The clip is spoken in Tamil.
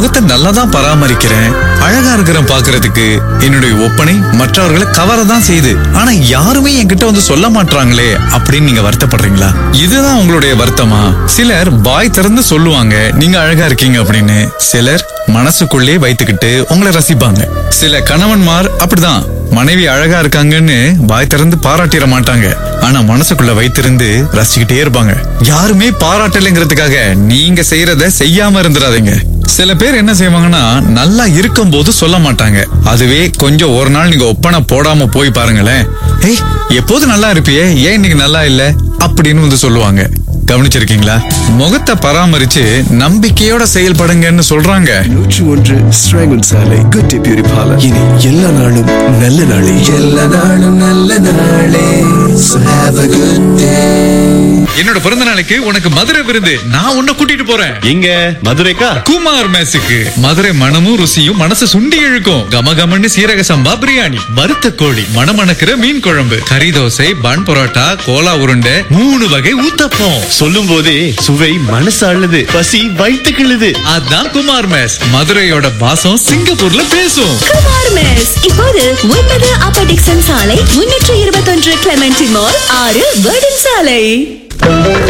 முகத்தை நல்லா தான் பராமரிக்கிறேன் அழகா இருக்கிறேன் பாக்குறதுக்கு என்னுடைய ஒப்பனை மற்றவர்களை கவர தான் செய்யுது ஆனா யாருமே என்கிட்ட வந்து சொல்ல மாட்றாங்களே அப்படின்னு நீங்க வருத்தப்படுறீங்களா இதுதான் உங்களுடைய வருத்தமா சிலர் வாய் திறந்து சொல்லுவாங்க நீங்க அழகா இருக்கீங்க அப்படின்னு சிலர் மனசுக்குள்ளே வைத்துக்கிட்டு உங்களை ரசிப்பாங்க சில கணவன்மார் அப்படிதான் மனைவி அழகா இருக்காங்கன்னு வாய் திறந்து பாராட்டிட மாட்டாங்க ஆனா மனசுக்குள்ள வைத்திருந்து ரசிச்சுக்கிட்டே இருப்பாங்க யாருமே பாராட்டலைங்கிறதுக்காக நீங்க செய்யறத செய்யாம இருந்துடாதீங்க சில பேர் என்ன செய்வாங்கன்னா நல்லா இருக்கும் போது சொல்ல மாட்டாங்க அதுவே கொஞ்சம் ஒரு நாள் நீங்க ஒப்பனை போடாம போய் பாருங்களேன் ஏய் எப்போது நல்லா இருப்பியே ஏன் இன்னைக்கு நல்லா இல்ல அப்படின்னு வந்து சொல்லுவாங்க கவனிச்சிருக்கீங்களா முகத்தை பராமரிச்சு நம்பிக்கையோட செயல்படுங்கன்னு சொல்றாங்க நூற்று ஒன்று ஸ்ராங்கன் சாலை குட்டி பியூரி பார்லர் இனி எல்லா நாளும் நல்ல நாளே எல்லா நாளும் நல்ல நாளே So have a good day. என்னோட பிறந்த நாளைக்கு உனக்கு மதுரை விருந்து நான் உன்னை கூட்டிட்டு போறேன் எங்க மதுரைக்கா குமார் மேசுக்கு மதுரை மனமும் ருசியும் மனசு சுண்டி இழுக்கும் கமகமன்னு சீரக சம்பா பிரியாணி வறுத்த கோழி மணமணக்கிற மீன் குழம்பு கறி தோசை பன் பரோட்டா கோலா உருண்டை மூணு வகை ஊத்தப்பம் சொல்லும் போதே சுவை மனசு அள்ளுது பசி வயிற்று கிள்ளுது அதான் குமார் மேஸ் மதுரையோட பாசம் சிங்கப்பூர்ல பேசும் குமார் மெஸ் இப்போது ஒன்பது அப்பா டிக்சன் சாலை முன்னூற்று இருபத்தொன்று கிளமெண்டி மால் ஆறு வேர்டன் சாலை